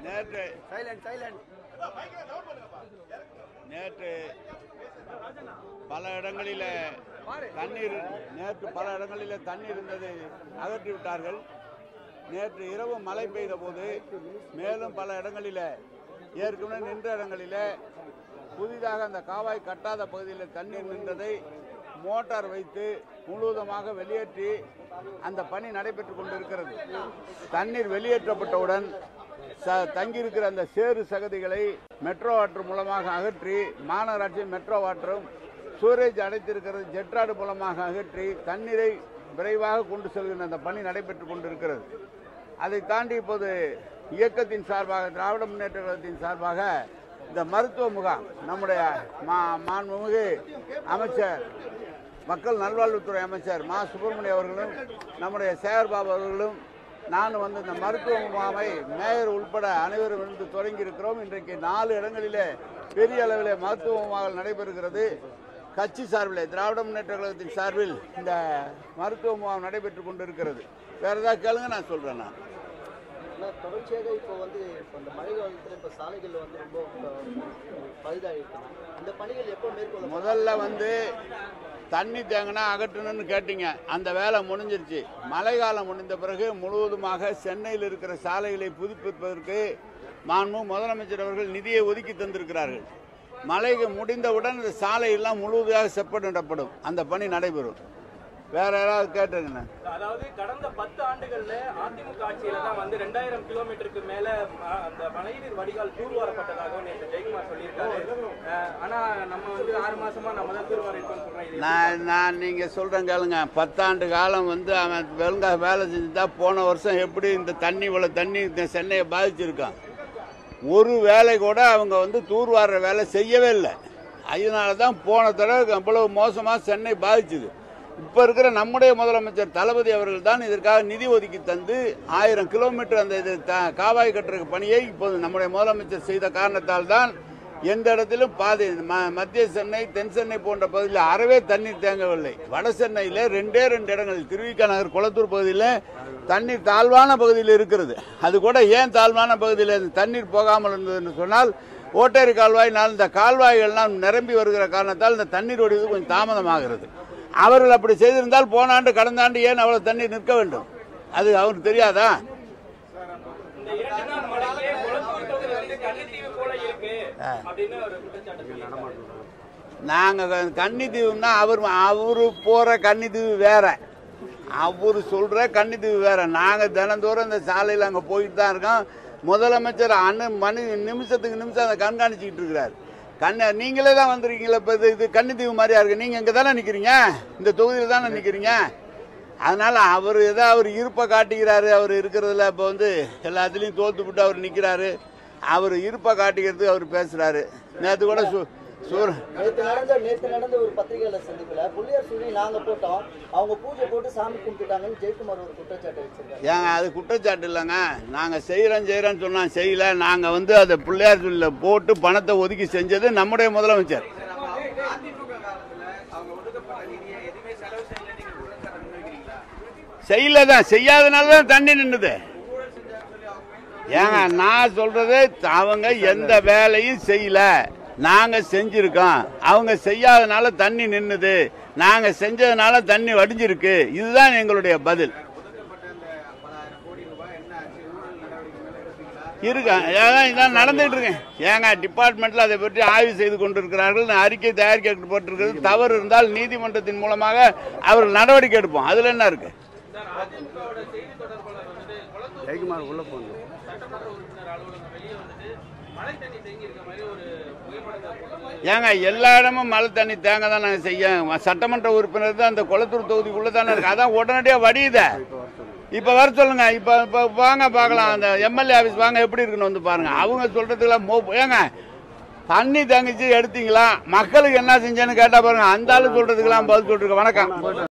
நேற்று silent silent நேற்று பல இடங்களில தண்ணீர் நேற்று பல இடங்களில தண்ணீர் இருந்ததை அகற்றி விட்டார்கள் நேற்று இரவு மழை பெய்த போது மேலும் பல இடங்களில ஏற்கனவே நின்ற இடங்களில புதிதாக அந்த காவாய் கட்டாத பகுதியில் தண்ணீர் நின்றதை மோட்டார் வைத்து முழுவதுமாக வெளியேற்றி அந்த பணி நடைபெற்றுக் கொண்டிருக்கிறது தண்ணீர் வெளியேற்றப்பட்டவுடன் ச- தங்கியிருக்கிற அந்த சேறு சகதிகளை மெட்ரோ வாட்டர் மூலமாக அகற்றி மாநகராட்சி மெட்ரோ வாட்டரும் சூரேஜ் அடைத்திருக்கிறது ஜெட்ராடு மூலமாக அகற்றி தண்ணீரை விரைவாக கொண்டு செல்கின்ற அந்த பணி நடைபெற்றுக் கொண்டிருக்கிறது அதை தாண்டி இப்போது இயக்கத்தின் சார்பாக திராவிட முன்னேற்ற கழகத்தின் சார்பாக இந்த மருத்துவ முகாம் நம்முடைய மா மாண்புமிகு அமைச்சர் மக்கள் நல்வாழ்வுத்துறை அமைச்சர் மா சுப்பிரமணியம் அவர்களும் நம்முடைய சேகர்பாபு அவர்களும் நான் வந்து இந்த மருத்துவ முகாமை மேயர் உட்பட அனைவரும் இருந்து தொடங்கி இருக்கிறோம் இன்றைக்கு நாலு இடங்களிலே பெரிய அளவிலே மருத்துவ முகாம்கள் நடைபெறுகிறது கட்சி சார்பில் திராவிட முன்னேற்ற கழகத்தின் சார்பில் இந்த மருத்துவ முகாம் நடைபெற்றுக் கொண்டிருக்கிறது வேற ஏதாவது கேளுங்க நான் சொல்றேன் நான் ஆனால் தொடர்ச்சியாக இப்போ வந்து இப்போ இந்த மழை காலத்தில் இப்போ சாலைகள் வந்து ரொம்ப பழுதாயிருக்கு இந்த பணிகள் எப்போ மேற்கொள்ள முதல்ல வந்து தண்ணி தேங்கினா அகற்றணும்னு கேட்டீங்க அந்த வேலை முடிஞ்சிருச்சு மழை காலம் முடிந்த பிறகு முழுவதுமாக சென்னையில் இருக்கிற சாலைகளை புதுப்பிப்பதற்கு மாண்பு முதலமைச்சர் அவர்கள் நிதியை ஒதுக்கி தந்திருக்கிறார்கள் மழை முடிந்தவுடன் இந்த சாலையெல்லாம் முழுவதாக செப்பனிடப்படும் அந்த பணி நடைபெறும் வேற யாராவது கேட்டுருங்கண்ணா அதாவது கடந்த பத்து ஆண்டுகள்ல அதிமுக ஆட்சியில தான் வந்து ரெண்டாயிரம் கிலோமீட்டருக்கு மேல அஹ், அந்த மழைநீர் வடிகால் தூர்வாரப்பட்டதாக நேற்று ஜெயக்குமார் சொல்லியிருக்காரு அஹ், ஆனா நம்ம வந்து ஆறு மாசமா நம்ம தான் தூர்வாரிருக்கோம்னு சொல்றோம் இது நான் நான் நீங்கள் சொல்கிறேன் கேளுங்க பத்தாண்டு காலம் வந்து அவன் வெளுங்கா வேலை செஞ்சுட்டா போன வருஷம் எப்படி இந்த தண்ணி இவ்வளோ தண்ணி இந்த சென்னையை பாதிச்சிருக்கான் ஒரு வேலை கூட அவங்க வந்து தூர்வார வேலை செய்யவே இல்லை அதனால தான் போன தடவை அவ்வளவு மோசமாக சென்னை பாதிச்சுது இப்போ இருக்கிற நம்முடைய முதலமைச்சர் தளபதி அவர்கள் தான் இதற்காக நிதி ஒதுக்கி தந்து ஆயிரம் கிலோமீட்டர் அந்த இது த- காவாய் கட்டுற பணியை இப்போது நம்முடைய முதலமைச்சர் செய்த காரணத்தால் தான் எந்த இடத்திலும் பாதி ம- மத்திய சென்னை தென் சென்னை போன்ற பகுதியில் அறவே தண்ணீர் தேங்கவில்லை வட சென்னையில் ரெண்டே ரெண்டு இடங்களில் திருவிக நகர் குளத்தூர் பகுதியில் தண்ணீர் தாழ்வான பகுதியில் இருக்கிறது அது கூட ஏன் தாழ்வான பகுதியில் இந்த தண்ணீர் போகாமல் இருந்ததுன்னு சொன்னால் ஓட்டேரி கால்வாயினால் இந்த கால்வாய்கள்லாம் நிரம்பி வருகிற காரணத்தால் இந்த தண்ணீர் ஒடிவது கொஞ்சம் தாமதமாகிறது அவர்கள் அப்படி செய்திருந்தால் போன ஆண்டு கடந்த ஆண்டு ஏன் அவ்வளவு தண்ணீர் நிற்க வேண்டும் அது அவருக்கு தெரியாதா இந்த இரண்டு நாள் மழைக்கே குளத்தூர் தொகுதி வந்து கன்னித்தீவு போல இருக்கு அப்படின்னு ஒரு குற்றச்சாட்டு சொல்லியிருக்காரு. நாங்கள் கன்னித்தீவுன்னா அவர் அவரு போகிற கன்னித்தீவு வேற அவர் சொல்கிற கன்னித்தீவு வேற நாங்கள் தினந்தோறும் இந்த சாலையில் அங்கே போயிட்டு தான் இருக்கோம் முதலமைச்சர் அணு மணி நிமிஷத்துக்கு நிமிஷம் அதை கண்காணிச்சிக்கிட்டு இருக்கிறார் கண்ண நீங்களே தான் வந்திருக்கீங்களா இப்போ இது இது கன்னித்தீவு மாதிரியா இருக்கு நீங்கள் இங்கே தானே நிற்கிறீங்க இந்த தொகுதியில் தானே நிற்கிறீங்க அதனால அவர் ஏதோ அவர் இருப்பை காட்டிக்கிறாரு அவர் இருக்கிறதுல இப்போ வந்து எல்லாத்துலேயும் தோத்து விட்டு அவர் நிற்கிறாரு அவர் இருப்பை காட்டிக்கிறதுக்கு அவர் பேசுகிறாரு நேற்று கூட சு சூர் நேற்று நடந்த நேற்று நடந்த ஒரு பத்திரிகையாளர் சந்திப்புல புள்ளியார் சொல்லி நாங்க போட்டோம் அவங்க பூஜை போட்டு சாமி கும்பிட்டுட்டாங்கன்னு ஜெயக்குமார் ஒரு குற்றச்சாட்டு வச்சிருக்காரு ஏங்க அது குற்றச்சாட்டு இல்லைங்க நாங்கள் செய்கிறோம் செய்கிறோன்னு சொன்னோம் செய்யல நாங்கள் வந்து அதை பிள்ளையார் சொல்லில் போட்டு பணத்தை ஒதுக்கி செஞ்சது நம்முடைய முதலமைச்சர் செய்யல தான் செய்யாதனால தான் தண்ணி நின்றுது ஏங்க நான் சொல்றது அவங்க எந்த வேலையும் செய்யல நாங்க செஞ்சிருக்கோம் அவங்க செய்யாதனால தண்ணி நின்னுது நாங்க செஞ்சதுனால தண்ணி வடிஞ்சிருக்கு இதுதான் எங்களுடைய பதில் இருக்கா ஏன் இதான் நடந்துட்டு இருக்கேன் ஏங்க டிபார்ட்மெண்ட்ல அதை பற்றி ஆய்வு செய்து கொண்டிருக்கிறார்கள் அறிக்கை தயாரிக்கப்பட்டிருக்கிறது தவறு இருந்தால் நீதிமன்றத்தின் மூலமாக அவர்கள் நடவடிக்கை எடுப்போம் அதுல என்ன இருக்கு சார் அதிமுகவோட செய்தி தொடர்பாளர் வந்துட்டு குளத்தூர் ஜெயக்குமார் உள்ள போகணும் சட்டமன்ற உறுப்பினர் அலுவலகம் வெளியே வந்துட்டு மழை தண்ணி தேங்கி இருக்க மாதிரி ஒரு புகைப்படத்தை போட்டு ஏங்க எல்லா இடமும் மழை தண்ணி தேங்க தான் நாங்கள் செய்ய சட்டமன்ற உறுப்பினர் தான் அந்த குளத்தூர் தொகுதிக்குள்ளே தானே இருக்கு அதான் உடனடியாக வடியுதே இப்போ வர சொல்லுங்க இப்போ இப்போ வாங்க பார்க்கலாம் அந்த எம்எல்ஏ ஆஃபீஸ் வாங்க எப்படி இருக்குன்னு வந்து பாருங்க அவங்க சொல்றதுக்கெல்லாம் மோ ஏங்க தண்ணி தங்கிச்சு எடுத்தீங்களா மக்களுக்கு என்ன செஞ்சேன்னு கேட்டா பாருங்க அந்த ஆளு சொல்றதுக்கெல்லாம் பதில் சொல்லிருக்கு வணக்கம்